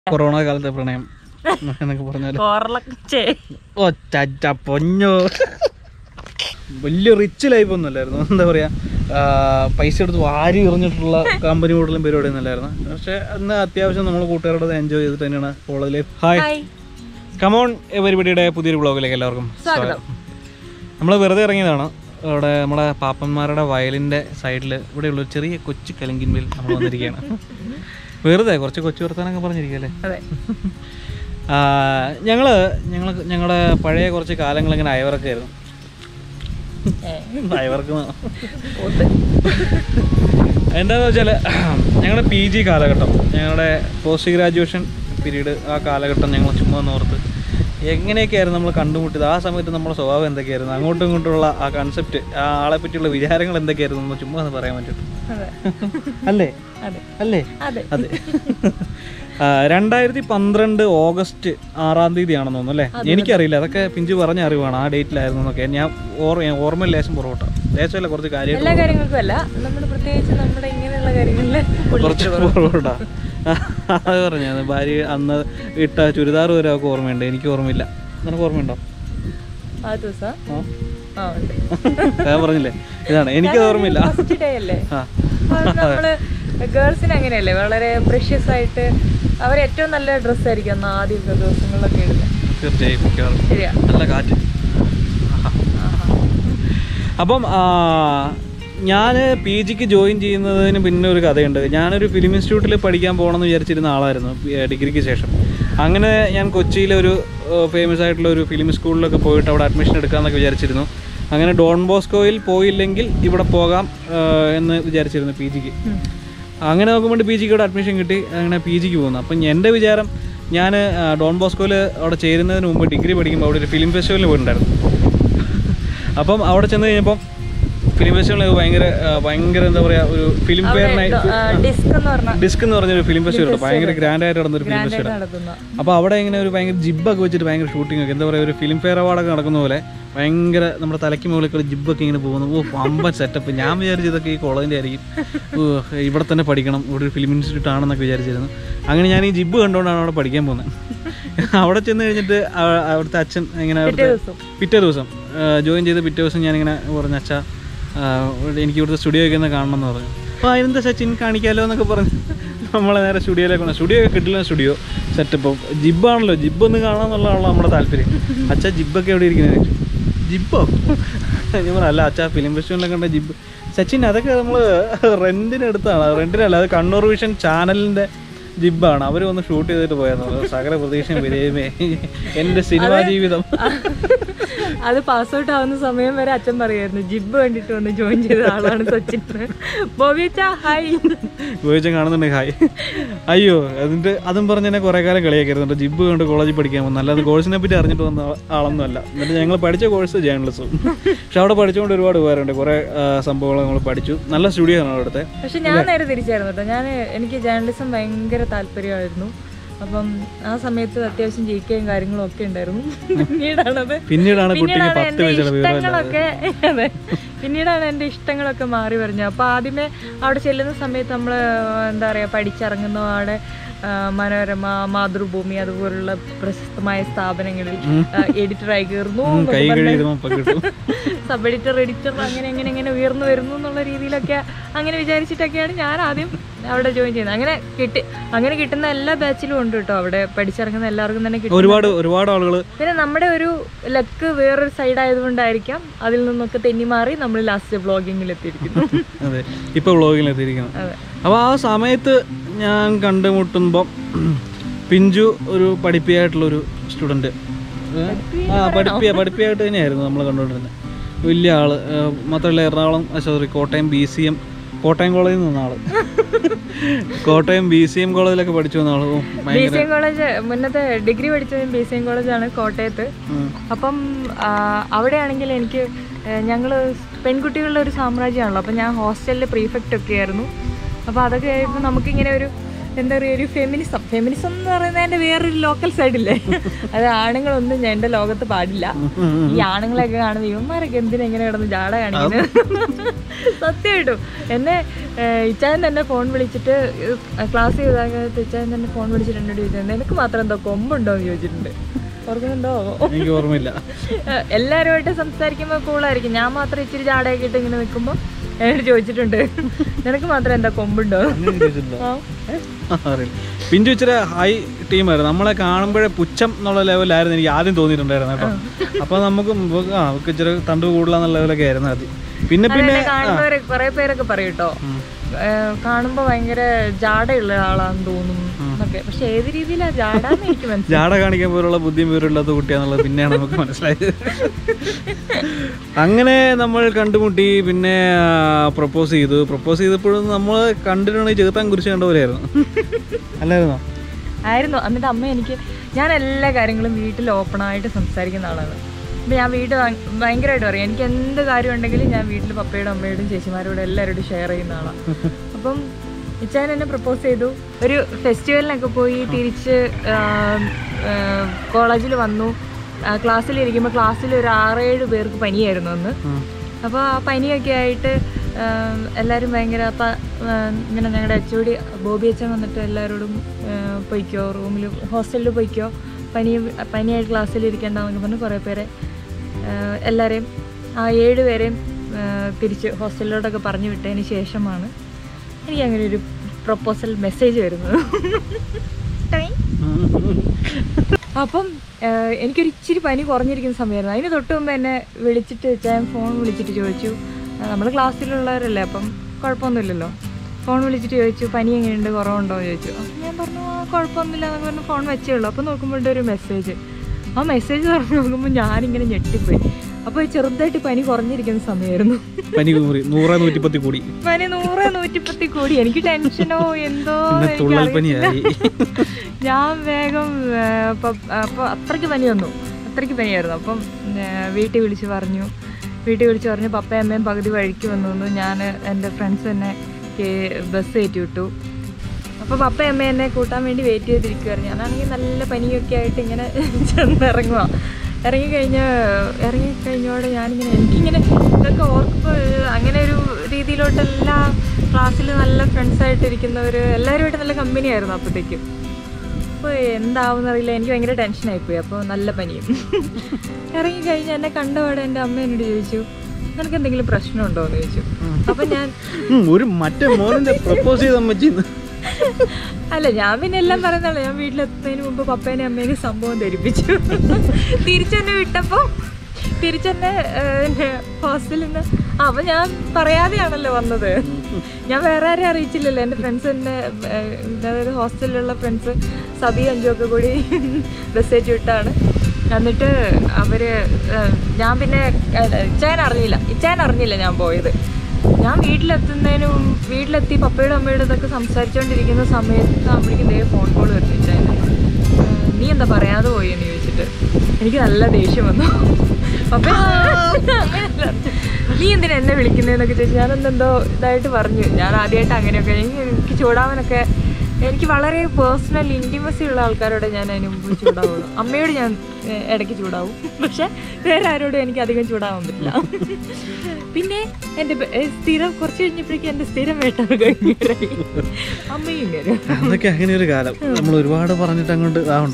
Corona കാലത്തെ പ്രണയം എന്നൊക്കെ പറഞ്ഞാല് കോറലച്ചേ ഓ ചച്ച പൊഞ്ഞോ വലിയ റിച്ച് ലൈഫ് ഒന്നും അല്ലായിരുന്നു എന്താ പറയാ ആ, പൈസ എടുത്ത് വാരി എറിഞ്ഞിട്ടുള്ള കമ്പനി മോഡലും പരിപാടി ഒന്നും അല്ലായിരുന്നു പക്ഷെ അന്ന് അത്യാവശ്യം നമ്മൾ കൂട്ടുകാരോട് എൻജോയ് ചെയ്തിട്ട് തന്നെയാണ് college life hi hi come on പരിപാടിയുടെ പുതിയൊരു ബ്ലോഗിലേക്ക് എല്ലാവർക്കും സ്വാഗതം നമ്മൾ വെറുതെ ഇറങ്ങിയതാണ് ഇവിടെ നമ്മുടെ പാപ്പന്മാരുടെ വയലിൻ്റെ സൈഡിൽ ഇവിടെയുള്ള ഒരു ചെറിയ കൊച്ചു കലങ്കിന്മേൽ നമ്മൾ വന്നിരിക്കുകയാണ് വെറുതെ കുറച്ച് കൊച്ചു വർത്താനൊക്കെ പറഞ്ഞിരിക്കുകയല്ലേ അതെ ആ, ഞങ്ങള് ഞങ്ങൾ ഞങ്ങളുടെ പഴയ കുറച്ച് കാലങ്ങൾ ഇങ്ങനെ അയവറൊക്കെ ആയിരുന്നു ഏ, അയവർക്ക് പോത്ത്. എന്താന്ന് വെച്ചാല് ഞങ്ങളുടെ പി ജി കാലഘട്ടം ഞങ്ങളുടെ പോസ്റ്റ് ഗ്രാജുവേഷൻ പീരീഡ് ആ കാലഘട്ടം ഞങ്ങൾ ചുമ്മാ നോർത്ത് എങ്ങനെയൊക്കെയായിരുന്നു നമ്മൾ കണ്ടുമുട്ടിയത് ആ സമയത്ത് നമ്മുടെ സ്വഭാവം എന്തൊക്കെയായിരുന്നു അങ്ങോട്ടും ഇങ്ങോട്ടുള്ള ആ കൺസെപ്റ്റ് ആ ആളെ പറ്റിയുള്ള വിചാരങ്ങൾ എന്തൊക്കെയായിരുന്നു എന്ന് ചുമ്മാ ഒന്ന് പറയാൻ പറ്റും അതെ അല്ലേ അതെ അല്ലേ അതെ അതെ ആ, രണ്ടായിരത്തി പന്ത്രണ്ട് ഓഗസ്റ്റ് ആറാം തീയതി ആണെന്ന് തോന്നുന്നു അല്ലേ എനിക്കറിയില്ല അതൊക്കെ പിഞ്ചു പറഞ്ഞ അറിവാണ് ആ ഡേറ്റിലായിരുന്നു എന്നൊക്കെ ഞാൻ ഓർ ഓർമ്മയിൽ ലേശം പുറകോട്ട ലേശമല്ല കുറച്ച് കാര്യമായിട്ട് എല്ലാ കാര്യങ്ങൾക്കും അല്ല നമ്മൾ പ്രത്യേകിച്ച് നമ്മുടെ ഇങ്ങനെയുള്ള കാര്യങ്ങളിൽ കുറച്ച് പുറകോട്ടാ അത് പറഞ്ഞു ഭാര്യ അന്ന് ഇട്ട ചുരിദാർ വരെ അവർക്ക് ഓർമ്മയുണ്ട് എനിക്ക് ഓർമ്മയില്ല നിനക്ക് ഓർമ്മയുണ്ടോ ആ ദിവസം ആ ആ ഉണ്ട് ഞാൻ പറഞ്ഞില്ലേ ഇതാണ് എനിക്ക് ഓർമ്മയില്ല ഫസ്റ്റ് ഡേ അല്ലേ ആ അപ്പോൾ നമ്മള് ഗേൾസിന് അങ്ങനെയല്ലേ വളരെ പ്രഷ്യസ് ആയിട്ട് അവർ ഏറ്റവും നല്ല ഡ്രസ്സ് ആയിരിക്കും അന്ന് ആദ്യമൊക്കെ ദിവസങ്ങളിലൊക്കെ ഇടുന്നത് തീർച്ചയായും മിക്കവാറും ശരിയാ നല്ല കാറ്റ് അപ്പം ഞാൻ പി ജിക്ക് ജോയിൻ ചെയ്യുന്നതിന് പിന്നെ ഒരു കഥയുണ്ട് ഞാനൊരു ഫിലിം ഇൻസ്റ്റിറ്റ്യൂട്ടിൽ പഠിക്കാൻ പോകണമെന്ന് വിചാരിച്ചിരുന്ന ആളായിരുന്നു പി- ഏ, ഡിഗ്രിക്ക് ശേഷം അങ്ങനെ ഞാൻ കൊച്ചിയിലെ ഒരു ഫേമസ് ആയിട്ടുള്ള ഒരു ഫിലിം സ്കൂളിലൊക്കെ പോയിട്ട് അവിടെ അഡ്മിഷൻ എടുക്കാമെന്നൊക്കെ വിചാരിച്ചിരുന്നു അങ്ങനെ ഡോൺ ബോസ്കോയിൽ പോയില്ലെങ്കിൽ ഇവിടെ പോകാം ആ, എന്ന് വിചാരിച്ചിരുന്നു പി ജിക്ക് അങ്ങനെ നോക്കുമ്പോൾ പി ജിക്ക് ഇവിടെ അഡ്മിഷൻ കിട്ടി അങ്ങനെ പി ജിക്ക് പോകുന്നു അപ്പം എൻ്റെ വിചാരം ഞാൻ ഡോൺ ബോസ്കോയിൽ അവിടെ ചേരുന്നതിന് മുമ്പ് ഡിഗ്രി പഠിക്കുമ്പോൾ അവിടെ ഒരു ഫിലിം ഫെസ്റ്റിവലിന് പോയിട്ടുണ്ടായിരുന്നു അപ്പം അവിടെ ചെന്ന് കഴിഞ്ഞപ്പം ഫിലിം ഫെസ്റ്റിവൽ ഭയങ്കര ആ, ഭയങ്കര എന്താ പറയുക ഒരു ഫിലിം ഫെയർ ഡിസ്ക് എന്ന് പറഞ്ഞ ഡിസ്ക് എന്ന് പറഞ്ഞൊരു ഫിലിം ഫെസ്റ്റിവൽ ഭയങ്കര ഗ്രാൻഡ് ആയിട്ട് നടന്നൊരു ഫിലിം ഫെസ്റ്റിവൽ നടത്തുന്ന അപ്പോൾ അവിടെ ഇങ്ങനെ ഒരു ഭയങ്കര ജിബ്ബൊക്കെ വെച്ചിട്ട് ഭയങ്കര ഷൂട്ടിംഗ് ഒക്കെ എന്താ പറയുക ഒരു ഫിലിം ഫെയർ അവാർഡൊക്കെ നടക്കുന്ന പോലെ ഭയങ്കര നമ്മുടെ തലയ്ക്ക് മുകളിൽ കൂടെ ജിബ്ബൊക്കെ ഇങ്ങനെ പോകുന്നു ഓ പമ്പൻ സെറ്റപ്പ് ഞാൻ വിചാരിച്ചു ഇതൊക്കെ ഈ കോളേജിൻ്റെ ആയിരിക്കും ഓ ഇവിടെ തന്നെ പഠിക്കണം ഇവിടെ ഒരു ഫിലിം ഇൻസ്റ്റിറ്റ്യൂട്ട് ആണെന്നൊക്കെ വിചാരിച്ചിരുന്നു അങ്ങനെ ഞാൻ ഈ ജിബ്ബ് കണ്ടുകൊണ്ടാണ് അവിടെ പഠിക്കാൻ പോകുന്നത് അവിടെ ചെന്ന് കഴിഞ്ഞിട്ട് ആ- അവിടുത്തെ അച്ഛൻ ഇങ്ങനെ അവിടുത്തെ ദിവസം പിറ്റേ ദിവസം ജോയിൻ ചെയ്ത് പിറ്റേ ദിവസം ഞാനിങ്ങനെ പറഞ്ഞു അച്ഛാ ആ, ഇവിടെ എനിക്ക് ഇവിടുത്തെ സ്റ്റുഡിയോ ഒക്കെ ഒന്ന് കാണണം എന്ന് പറഞ്ഞു അപ്പോൾ അതിനെന്താ സച്ചിൻ കാണിക്കാലോ എന്നൊക്കെ പറഞ്ഞ് നമ്മളെ നേരെ സ്റ്റുഡിയോയിലേക്ക് വന്നു സ്റ്റുഡിയോ ഒക്കെ കിട്ടില്ല സ്റ്റുഡിയോ സെറ്റപ്പ് ജിബ്ബാണല്ലോ ജിബ്ബ് ഒന്ന് കാണാൻ എന്നുള്ളതാണല്ലോ നമ്മുടെ താല്പര്യം അച്ഛാ ജിബ്ബൊക്കെ എവിടെ ഇരിക്കുന്നത് ജിബ്ബോ ഞാൻ പറഞ്ഞു അല്ല അച്ഛാ ഫിലിം ഫെസ്റ്റിവലിലൊക്കെ കണ്ട ജിബ്ബ് സച്ചിൻ അതൊക്കെ നമ്മൾ റെൻറ്റിന് എടുത്താണ് റെൻറ്റിനല്ല അത് കണ്ണൂർ വിഷൻ ചാനലിൻ്റെ ജിബ്ബാണ് അവർ ഒന്ന് ഷൂട്ട് ചെയ്തിട്ട് പോയെന്ന് സകല പ്രതീക്ഷയും വിജയമേ എൻ്റെ സിനിമാ ജീവിതം അത് പാസ് ഔട്ട് ആവുന്ന സമയം വരെ അച്ഛൻ പറയായിരുന്നു ജിബ് കണ്ടിട്ട് വന്ന് ജോയിൻ ചെയ്ത ആളാണ് സച്ചിൻ ബോബിയച്ച ഹായ് ഉപയോഗിച്ചാൽ കാണുന്നുണ്ടെങ്കിൽ ഹായ് അയ്യോ അതിൻ്റെ അതും പറഞ്ഞ് തന്നെ കുറേ കാലം കളിയാക്കരുന്നുണ്ട് ജിബ് കൊണ്ട് കോളേജിൽ പഠിക്കാൻ വന്നു അല്ലാതെ കോഴ്സിനെ പറ്റി അറിഞ്ഞിട്ട് വന്ന ആളൊന്നും അല്ല എന്നിട്ട് ഞങ്ങൾ പഠിച്ച കോഴ്സ് ജേർണലിസം പക്ഷെ അവിടെ പഠിച്ചുകൊണ്ട് ഒരുപാട് ഉപകാരമുണ്ട് കുറേ ആ, സംഭവങ്ങൾ നമ്മൾ പഠിച്ചു നല്ല സ്റ്റുഡിയോ ആണ് അവിടുത്തെ പക്ഷെ ഞാൻ നേരെ തിരിച്ചായിരുന്നു കേട്ടോ ഞാൻ എനിക്ക് ജേർണലിസം ഭയങ്കര താല്പര്യമായിരുന്നു അപ്പം ആ സമയത്ത് അത്യാവശ്യം ജയിക്കുകയും കാര്യങ്ങളും ഒക്കെ ഉണ്ടായിരുന്നു പിന്നീടാണത് പിന്നീടാണ് കുട്ടിക്ക് പിന്നീടാണ് പത്ത് എൻ്റെ വയസ്സുള്ള വിവരമല്ല ഇഷ്ടങ്ങളൊക്കെ അതെ പിന്നീടാണ് എൻ്റെ ഇഷ്ടങ്ങളൊക്കെ മാറി വരുന്നത് അപ്പോൾ ആദ്യമേ അവിടെ ചെല്ലുന്ന സമയത്ത് നമ്മൾ എന്താ പറയുക പഠിച്ചിറങ്ങുന്ന അവിടെ ആ, മനോരമ മാതൃഭൂമി അതുപോലുള്ള പ്രശസ്തമായ സ്ഥാപനങ്ങളിൽ എഡിറ്ററായി കയറുന്നു കൈ കഴിയുമ്പോൾ ഇപ്പം കിട്ടും സബ് എഡിറ്റർ എഡിറ്റർ അങ്ങനെ അങ്ങനെ അങ്ങനെ ഉയർന്നു വരുന്നു എന്നുള്ള രീതിയിലൊക്കെ അങ്ങനെ വിചാരിച്ചിട്ടൊക്കെയാണ് ഞാൻ ആദ്യം അവിടെ ജോയിൻ ചെയ്യുന്നത് അങ്ങനെ കിട്ടി അങ്ങനെ കിട്ടുന്ന എല്ലാ ബാച്ചിലും ഉണ്ട് കേട്ടോ അവിടെ പഠിച്ചിറങ്ങുന്ന എല്ലാവർക്കും തന്നെ കിട്ടും ഒരുപാട് ഒരുപാട് ആളുകൾ പിന്നെ നമ്മുടെ ഒരു ലക്ക് വേറൊരു സൈഡ് ആയതുകൊണ്ടായിരിക്കാം അതിൽ നിന്നൊക്കെ തെന്നി മാറി നമ്മൾ ലാസ്റ്റ് ബ്ലോഗിങ്ങിൽ എത്തിയിരിക്കുന്നു അതെ ഇപ്പോൾ വ്ളോഗിൽ എത്തിയിരിക്കുന്നത് അതെ അപ്പോൾ ആ സമയത്ത് ഞാൻ കണ്ടുമുട്ടുമ്പോൾ പിഞ്ചു ഒരു പഠിപ്പിയായിട്ടുള്ളൊരു സ്റ്റുഡൻറ്റ് ആ പഠിപ്പിയ പഠിപ്പിയായിട്ട് തന്നെയായിരുന്നു നമ്മൾ കണ്ടുകൊണ്ടിരുന്നത് വലിയ ആള് ഏഹ് മാത്രമല്ല Ernakulam sorry Kottayam B C M Kottayam കോളേജിൽ നിന്ന ആള് കോട്ടയം ബി സി എം കോളേജിലൊക്കെ പഠിച്ചു വന്ന ആള് ഓ, ബി ഭയങ്കര സി എം കോളേജ് മുന്നത്തെ ഡിഗ്രി പഠിച്ചത് ബി സി എം കോളേജാണ് കോട്ടയത്ത് ഉം. അപ്പം ആ, അവിടെയാണെങ്കിൽ എനിക്ക് ഞങ്ങൾ പെൺകുട്ടികളുടെ ഒരു സാമ്രാജ്യമാണല്ലോ അപ്പം ഞാൻ ഹോസ്റ്റലിൽ പ്രീഫെക്റ്റ് ഒക്കെ ആയിരുന്നു അപ്പോൾ അതൊക്കെ ആയപ്പോൾ നമുക്കിങ്ങനെ ഒരു എന്താ പറയുക ഒരു ഫെമിനിസം ഫെമിനിസം എന്ന് പറയുന്നതിൻ്റെ വേറൊരു ലോക്കൽ സൈഡില്ലേ അത് ആണുങ്ങളൊന്നും ഞാൻ എൻ്റെ ലോകത്ത് പാടില്ല ഈ ആണുങ്ങളെയൊക്കെ കാണുമ്പോൾ ഇവന്മാരൊക്കെ എന്തിനാ ഇങ്ങനെ കിടന്ന് ജാട കാണിക്കുന്നത് സത്യമായിട്ടും എന്നെ ഇച്ചായൻ തന്നെ ഫോൺ വിളിച്ചിട്ട് ക്ലാസ് ചെയ്താൽ ഇച്ചായൻ തന്നെ ഫോൺ വിളിച്ചിട്ട് എന്നോട് ചോദിച്ചത് നിനക്ക് മാത്രം എന്തോ കൊമ്പുണ്ടോ എന്ന് ചോദിച്ചിട്ടുണ്ട് ഓർക്കുന്നുണ്ടോ എനിക്ക് ഓർമ്മയില്ല ഏഹ് എല്ലാവരുമായിട്ട് സംസാരിക്കുമ്പോൾ കൂളായിരിക്കും ഞാൻ മാത്രം ഇച്ചിരി ജാടയൊക്കെ ഇട്ട് ഇങ്ങനെ നിൽക്കുമ്പോൾ എന്നോട് ചോദിച്ചിട്ടുണ്ട് നിനക്ക് മാത്രം എന്താ കൊമ്പുണ്ടോ അങ്ങനെ ചോദിച്ചിട്ടില്ല ആ. അറിയില്ല പിഞ്ചു ഇച്ചിരി ഹൈ ടീമായിരുന്നു നമ്മളെ കാണുമ്പോഴേ പുച്ഛം എന്നുള്ള ലെവലായിരുന്നു എനിക്ക് ആദ്യം തോന്നിയിട്ടുണ്ടായിരുന്നു കേട്ടോ അപ്പൊ നമുക്ക് മുമ്പ് ആ അവർക്ക് ഇച്ചിരി തണ്ട് കൂടുതലെന്നുള്ള ലെവലൊക്കെ ആയിരുന്നു ആദ്യം പിന്നെ പിന്നെ എന്നെ കാണുന്നവരെ കുറെ പേരൊക്കെ പറയും കേട്ടോ ഉം. കാണുമ്പോ ഭയങ്കര ജാടയുള്ള ആളാന്ന് തോന്നും എന്നൊക്കെ പക്ഷെ ഏത് രീതിയിലാ ജാടാന്ന് എനിക്ക് മനസ്സിലായി ജാട കാണിക്കാൻ പോലുള്ള ബുദ്ധിയും വിവരമില്ലാത്ത കുട്ടിയാന്നുള്ളത് പിന്നെയാണ് നമുക്ക് മനസ്സിലായത് അങ്ങനെ നമ്മൾ കണ്ടുമുട്ടി പിന്നെ പ്രപ്പോസ് ചെയ്തു പ്രപ്പോസ് ചെയ്തപ്പോഴും നമ്മൾ കണ്ടിട്ടുണ്ടെങ്കിൽ ചെറുത്താൻ കുറിച്ച് കണ്ട പോലെയായിരുന്നു അല്ലായിരുന്നോ ആയിരുന്നു എന്നിട്ട് അമ്മ എനിക്ക് ഞാൻ എല്ലാ കാര്യങ്ങളും വീട്ടിൽ ഓപ്പണായിട്ട് സംസാരിക്കുന്ന ആളാണ് അപ്പം ഞാൻ വീട്ടിൽ ഭയങ്കരമായിട്ട് പറയും എനിക്ക് എന്ത് കാര്യം ഉണ്ടെങ്കിലും ഞാൻ വീട്ടിൽ പപ്പയോടും അമ്മയോടും ചേച്ചിമാരോടും എല്ലാവരോടും ഷെയർ ചെയ്യുന്ന ആളാണ് അപ്പം ഇച്ചാൻ എന്നെ പ്രപ്പോസ് ചെയ്തു ഒരു ഫെസ്റ്റിവലിനൊക്കെ പോയി തിരിച്ച് കോളേജിൽ വന്നു ക്ലാസ്സിലിരിക്കുമ്പോൾ ക്ലാസ്സിൽ ഒരു ആറേഴ് പേർക്ക് പനിയായിരുന്നു അന്ന് ഉം. അപ്പോൾ ആ പനിയൊക്കെ ആയിട്ട് ആം, എല്ലാവരും ഭയങ്കര അപ്പം ഇങ്ങനെ ഞങ്ങളുടെ എച്ച് ഒ ഡി ബോബി അച്ഛൻ വന്നിട്ട് എല്ലാവരോടും ആ, പൊയ്ക്കോ റൂമിൽ ഹോസ്റ്റലിൽ പൊയ്ക്കോ പനി പനിയായിട്ട് ക്ലാസ്സിൽ ഇരിക്കേണ്ടെന്നൊക്കെ പറഞ്ഞ് കുറേ പേരെ ആ, എല്ലാവരെയും ആ ഏഴ് പേരെയും ആ, തിരിച്ച് ഹോസ്റ്റലിലോട്ടൊക്കെ പറഞ്ഞു വിട്ടതിന് ശേഷമാണ് എനിക്ക് അങ്ങനെ ഒരു പ്രൊപ്പോസൽ മെസ്സേജ് വരുന്നത് ടൈം അപ്പം ഏഹ്, എനിക്കൊരു ഇച്ചിരി പനി കുറഞ്ഞിരിക്കുന്ന സമയമായിരുന്നു അതിന് തൊട്ട് മുമ്പ് എന്നെ വിളിച്ചിട്ട് ഞാൻ ഫോൺ വിളിച്ചിട്ട് ചോദിച്ചു നമ്മൾ ക്ലാസ്സിലുള്ളവരല്ലേ അപ്പം കുഴപ്പമൊന്നുമില്ലല്ലോ ഫോൺ വിളിച്ചിട്ട് ചോദിച്ചു പനി എങ്ങനെയുണ്ട് കുറവുണ്ടോ എന്ന് ചോദിച്ചു അപ്പം ഞാൻ പറഞ്ഞു ആ കുഴപ്പമൊന്നുമില്ല എന്നൊക്കെ പറഞ്ഞ് ഫോൺ വെച്ചേ ഉള്ളൂ അപ്പം നോക്കുമ്പോൾ ഒരു മെസ്സേജ് ആ മെസ്സേജ് തുറന്ന് നോക്കുമ്പോൾ ഞാനിങ്ങനെ ഞെട്ടിപ്പോയി അപ്പോൾ ചെറുതായിട്ട് പനി കുറഞ്ഞിരിക്കുന്ന സമയമായിരുന്നു പനി കൂറി നൂറ് നൂറ്റിപ്പത്തി കൂടി പനി നൂറ് നൂറ്റിപ്പത്തി കൂടി എനിക്ക് ടെൻഷനോ എന്തോ പിന്നെ തുള്ളൽ എനിക്കറിയത്തില്ല. പനിയായി ഞാൻ വേഗം അപ്പോൾ അത്രയ്ക്ക് പനി വന്നു അത്രയ്ക്ക് പനിയായിരുന്നു അപ്പം ആ, വീട്ടിൽ വിളിച്ച് പറഞ്ഞു വീട്ടിൽ വിളിച്ച് പറഞ്ഞു പപ്പയും അമ്മയും പകുതി വഴിക്ക് വന്നു ഞാൻ എൻ്റെ ഫ്രണ്ട്സ് എന്നെ കേ- ബസ് കയറ്റി വിട്ടു അപ്പോൾ പപ്പയും അമ്മയും എന്നെ കൂട്ടാൻ വേണ്ടി വെയിറ്റ് ചെയ്തിരിക്കുവായിരുന്നു ഞാനാണെങ്കിൽ നല്ല പനിയൊക്കെ ആയിട്ട് ഇങ്ങനെ ചെന്നിറങ്ങുക ഇറങ്ങിക്കഴിഞ്ഞ് ഇറങ്ങിക്കഴിഞ്ഞോടെ ഞാനിങ്ങനെ എനിക്കിങ്ങനെ ഇതൊക്കെ ഓർക്കുമ്പോൾ അങ്ങനെ ഒരു രീതിയിലോട്ടെല്ലാ ക്ലാസ്സിൽ നല്ല ഫ്രണ്ട്സായിട്ട് ഇരിക്കുന്നവർ എല്ലാവരുമായിട്ട് നല്ല കമ്പനിയായിരുന്നു അപ്പോഴത്തേക്കും അപ്പോൾ എന്താവുന്നറിയില്ല എനിക്ക് ഭയങ്കര ടെൻഷനായിപ്പോയി അപ്പോൾ നല്ല പനിയും ഇറങ്ങിക്കഴിഞ്ഞ് എന്നെ കണ്ടപാടെ എൻ്റെ അമ്മ എന്നോട് ചോദിച്ചു നിനക്ക് എന്തെങ്കിലും പ്രശ്നമുണ്ടോ എന്ന് ചോദിച്ചു അപ്പം ഞാൻ ഉം, ഒരു മറ്റേ മോനിന്റെ പ്രപ്പോസ് ചെയ്ത അമ്മച്ചിന്ന് അല്ല ഞാൻ പിന്നെ എല്ലാം പറയുന്നതാണ് ഞാൻ വീട്ടിലെത്തുന്നതിന് മുമ്പ് പപ്പേനെ അമ്മേനെ സംഭവം ധരിപ്പിച്ചു തിരിച്ചെന്നെ വിട്ടപ്പോൾ തിരിച്ചെന്നെ ഹോസ്റ്റലിൽ നിന്ന് ആ, അപ്പൊ ഞാൻ പറയാതെയാണല്ലോ വന്നത് ഞാൻ വേറെ ആരെയും അറിയിച്ചില്ലല്ലോ എൻ്റെ ഫ്രണ്ട്സ് എന്നെ ഏഹ്, അതായത് ഹോസ്റ്റലിലുള്ള ഫ്രണ്ട്സ് സബി അഞ്ചും ഒക്കെ കൂടി ബസ് ഏറ്റ് വിട്ടാണ് എന്നിട്ട് അവര് ഏഹ്, ഞാൻ പിന്നെ ഏഹ്, ഇച്ചായൻ അറിഞ്ഞില്ല ഇച്ചായൻ അറിഞ്ഞില്ല ഞാൻ പോയത് ഞാൻ വീട്ടിലെത്തുന്നതിന് മുമ്പ് വീട്ടിലെത്തി പപ്പയുടെ അമ്മയുടെ ഇതൊക്കെ സംസാരിച്ചുകൊണ്ടിരിക്കുന്ന സമയത്ത് അമ്മയ്ക്ക് ഇതേ ഫോൺ കോൾ വരുന്നു ഇച്ചായന് ഏഹ്, നീ എന്താ പറയാതെ പോയി എന്ന് ചോദിച്ചിട്ട് എനിക്ക് നല്ല ദേഷ്യം വന്നു പപ്പ അങ്ങനെയല്ല. നീ എന്തിനാ എന്നെ വിളിക്കുന്നതെന്നൊക്കെ ചോദിച്ചു ഞാനെന്തെന്തോ ഇതായിട്ട് പറഞ്ഞു ഞാൻ ആദ്യമായിട്ട് അങ്ങനെയൊക്കെ എനിക്ക് എനിക്ക് ചൂടാവാനൊക്കെ എനിക്ക് വളരെ പേഴ്സണൽ ഇൻറ്റിമസി ഉള്ള ആൾക്കാരോട് ഞാൻ അതിന് മുമ്പ് ചൂടാവുള്ളൂ അമ്മയോട് ഞാൻ ഏഹ്, ഇടയ്ക്ക് ചൂടാവും പക്ഷെ വേറെ ആരോടും എനിക്ക് അധികം ചൂടാവാൻ പറ്റില്ല പിന്നെ എൻ്റെ ബെ- ഏഹ്, സ്ഥിരം കുറച്ച് കഴിഞ്ഞപ്പോഴേക്കും എൻ്റെ സ്ഥിരം വേട്ട കഴിഞ്ഞായി അമ്മയും ഇങ്ങനെ അതൊക്കെ അങ്ങനെ ഒരു കാലം നമ്മൾ ഒരുപാട് പറഞ്ഞിട്ട് അങ്ങോട്ട് ഇതാവണ്ട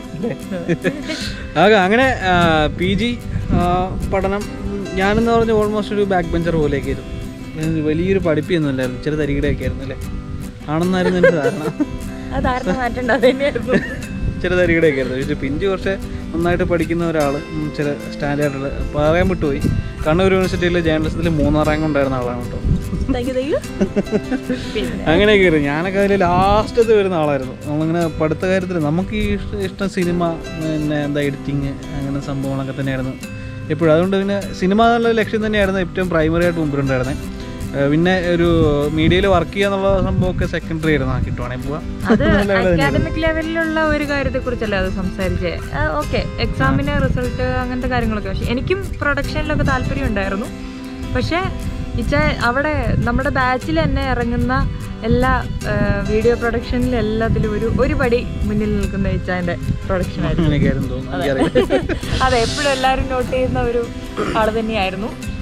ആകെ അങ്ങനെ പി ജി പഠനം ഉം, ഞാനെന്ന് പറഞ്ഞ ഓൾമോസ്റ്റ് ഒരു ബാക്ക് ബെഞ്ചർ പോലെയൊക്കെ ആയിരുന്നു ഞാൻ വലിയൊരു പഠിപ്പിയൊന്നുമില്ലായിരുന്നു ചെറിയ തരികിടയൊക്കെ ആയിരുന്നു അല്ലേ ആണെന്നായിരുന്നു എൻ്റെ ധാരണ അത് ആരുടെ മാറ്റേണ്ട അത് തന്നെയായിരുന്നു ചെറിയ തരികിടയൊക്കെ ആയിരുന്നു പക്ഷേ പിഞ്ച് കുറച്ച് നന്നായിട്ട് പഠിക്കുന്ന ഒരാൾ ചില സ്റ്റാൻഡേർഡിൽ പറയാൻ വിട്ടുപോയി കണ്ണൂർ യൂണിവേഴ്സിറ്റിയിലെ ജേർണലിസത്തിൽ മൂന്നാം റാങ്ക് ഉണ്ടായിരുന്ന ആളാണ് കേട്ടോ Thank you, thank you. പിന്നെ അങ്ങനെയൊക്കെ ആയിരുന്നു ഞാനൊക്കെ അതിൽ ലാസ്റ്റത്ത് വരുന്ന ആളായിരുന്നു നമ്മളിങ്ങനെ പഠിത്ത കാര്യത്തിൽ നമുക്ക് ഈ ഇഷ്ട- ഇഷ്ടം സിനിമ പിന്നെ എന്താ എഡിറ്റിങ് അങ്ങനെ സംഭവങ്ങളൊക്കെ തന്നെയായിരുന്നു എപ്പോഴും അതുകൊണ്ട് പിന്നെ സിനിമ എന്നുള്ള ലക്ഷ്യം തന്നെയായിരുന്നു ഏറ്റവും പ്രൈമറി ആയിട്ട് മുമ്പിലുണ്ടായിരുന്നത് ഏഹ് പിന്നെ ഒരു മീഡിയയിൽ വർക്ക് ചെയ്യുക എന്നുള്ള സംഭവമൊക്കെ സെക്കൻഡറി ആയിരുന്നു ആ കിട്ടുവാണെങ്കിൽ പോവാം അത് അക്കാദമിക് ലെവലിലുള്ള ഒരു കാര്യത്തെ കുറിച്ചല്ലേ അത് സംസാരിച്ചേ ഓക്കെ എക്സാമിന് റിസൾട്ട് അങ്ങനത്തെ കാര്യങ്ങളൊക്കെ പക്ഷെ എനിക്കും പ്രൊഡക്ഷനിലൊക്കെ താല്പര്യം ഉണ്ടായിരുന്നു പക്ഷെ ഇച്ച അവിടെ നമ്മുടെ ബാച്ചിൽ തന്നെ ഇറങ്ങുന്ന എല്ലാ വീഡിയോ പ്രൊഡക്ഷനിലും എല്ലാത്തിലും ഒരു ഒരു പടി മുന്നിൽ നിൽക്കുന്ന ഇച്ചാൻ്റെ പ്രൊഡക്ഷൻ ആയിരുന്നു അങ്ങനെയൊക്കെ ആയിരുന്നു തോന്നുന്നു എനിക്കറിയാം അതെ എപ്പോഴും എല്ലാവരും നോട്ട് ചെയ്യുന്ന ഒരു ആള് തന്നെയായിരുന്നു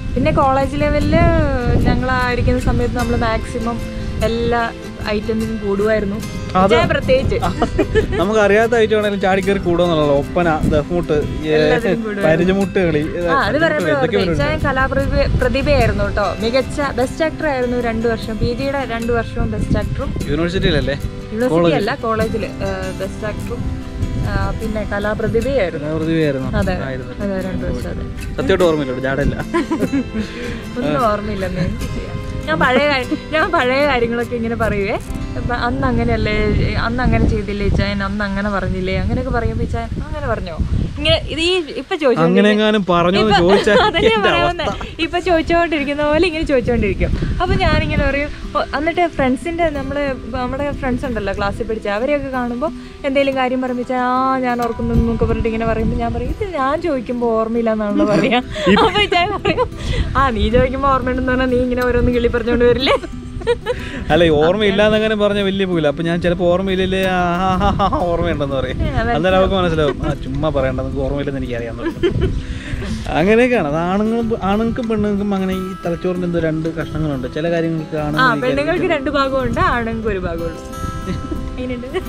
പിന്നെ കോളേജ് ലെവലിൽ ഞങ്ങളായിരിക്കുന്ന സമയത്ത് നമ്മൾ മാക്സിമം എല്ലാ ഐറ്റംസിനും കൂടുമായിരുന്നു അത് ഞാൻ പ്രത്യേകിച്ച് നമുക്ക് അറിയാത്ത ഐറ്റമാണെങ്കിലും ചാടിക്കറി കൂടുമെന്നുള്ളൂ ഒപ്പന ദഫ്മുട്ട് ഏ, എല്ലാത്തിനും കൂടുമായിരുന്നു. പരിചമുട്ട് കളി ഇത് ആ അത് പറയുമ്പോൾ എന്തൊക്കെ ഓർമ്മ ഞാൻ കലാപ്രതിഭ പ്രതിഭയായിരുന്നു കേട്ടോ മികച്ച ബെസ്റ്റ് ആക്ടർ ആയിരുന്നു രണ്ടു വർഷം പി ജിയുടെ രണ്ടു വർഷവും ബെസ്റ്റ് ആക്ടറും യൂണിവേഴ്സിറ്റിയിലല്ലേ യൂണിവേഴ്സിറ്റി അല്ല കോളേജിൽ ബെസ്റ്റ് ആക്ടറും പിന്നെ കലാപ്രതിഭയായിരുന്നു പ്രതിഭയായിരുന്നു അതെ ആയിരുന്നു അതെ രണ്ടു വർഷം അതെ സത്യമായിട്ട് ഓർമ്മയില്ല ജാടല്ല ഒന്നും ഓർമ്മയില്ലെന്ന് എന്ത് ചെയ്യാം ഞാൻ പഴയ കാര്യം- ഞാൻ പഴയ കാര്യങ്ങളൊക്കെ ഇങ്ങനെ പറയുവേ ഇപ്പൊ അന്ന് അങ്ങനെയല്ലേ അന്ന് അങ്ങനെ ചെയ്തില്ലേ ചായൻ അന്ന് അങ്ങനെ പറഞ്ഞില്ലേ അങ്ങനെയൊക്കെ പറയുമ്പോ ചായൻ അങ്ങനെ പറഞ്ഞോ ഇങ്ങനെ ഇത് ഈ ഇപ്പൊ ചോദിച്ചു അങ്ങനെ എങ്ങാനും പറഞ്ഞു എന്ന് ചോദിച്ചാൽ അതന്നെ പറയുന്നേ ഇപ്പൊ ചോദിച്ചുകൊണ്ടിരിക്കുന്ന പോലെ ഇങ്ങനെ ചോദിച്ചുകൊണ്ടിരിക്കും അപ്പൊ ഞാനിങ്ങനെ പറയും "ഓ, എന്നിട്ട് ഫ്രണ്ട്സിന്റെ നമ്മള് നമ്മുടെ ഫ്രണ്ട്സ് ഉണ്ടല്ലോ ക്ലാസ്സിൽ പഠിച്ച അവരെയൊക്കെ കാണുമ്പോൾ എന്തെങ്കിലും കാര്യം പറയുമ്പോൾ ആ ഞാൻ ഓർക്കുന്നു എന്നൊക്കെ പറഞ്ഞിട്ട് ഇങ്ങനെ പറയുമ്പോൾ ഞാൻ പറയും ഇത് ഞാൻ ചോദിക്കുമ്പോൾ ഓർമ്മയില്ല എന്നാണല്ലോ പറയാ അപ്പൊ ഞാൻ പറയും ആ നീ ചോദിക്കുമ്പോൾ ഓർമ്മയുണ്ടെന്ന് പറഞ്ഞാൽ നീ ഇങ്ങനെ ഓരോന്ന് കിളി പറഞ്ഞുകൊണ്ട് വരില്ലേ അല്ല ഈ ഓർമ്മയില്ലാന്നങ്ങനെ പറഞ്ഞ വലിയ പോകില്ല അപ്പൊ ഞാൻ ചിലപ്പോൾ ഓർമ്മയില്ലേ ഓർമ്മയുണ്ടെന്ന് പറയും അന്നേരം അവർക്ക് മനസ്സിലാവും ആ ചുമ്മാ പറയണ്ട നിങ്ങൾക്ക് ഓർമ്മയില്ലെന്ന് എനിക്ക് അറിയാൻ അങ്ങനെയൊക്കെയാണ് അത് ആണുങ്ങളും ആണുങ്ങൾക്കും പെണ്ണുങ്ങൾക്കും അങ്ങനെ ഈ തലച്ചോറിന്റെ എന്തോ രണ്ട് കഷ്ണങ്ങളുണ്ട് ചില കാര്യങ്ങൾക്ക് ആ ആണുങ്ങൾ പെണ്ണുങ്ങൾക്ക് രണ്ട് ഭാഗമുണ്ട് ആണുങ്ങൾക്ക് ഒരു ഭാഗമുള്ളൂ അതിനുണ്ട്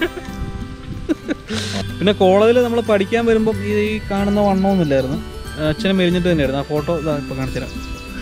പിന്നെ കോളേജിൽ നമ്മൾ പഠിക്കാൻ വരുമ്പം ഈ ഈ കാണുന്ന വണ്ണമൊന്നുമില്ലായിരുന്നു അച്ഛനെ മെലിഞ്ഞിട്ട് തന്നെയായിരുന്നു ആ ഫോട്ടോ ഇതാ ഇപ്പൊ കാണിച്ചുതരാം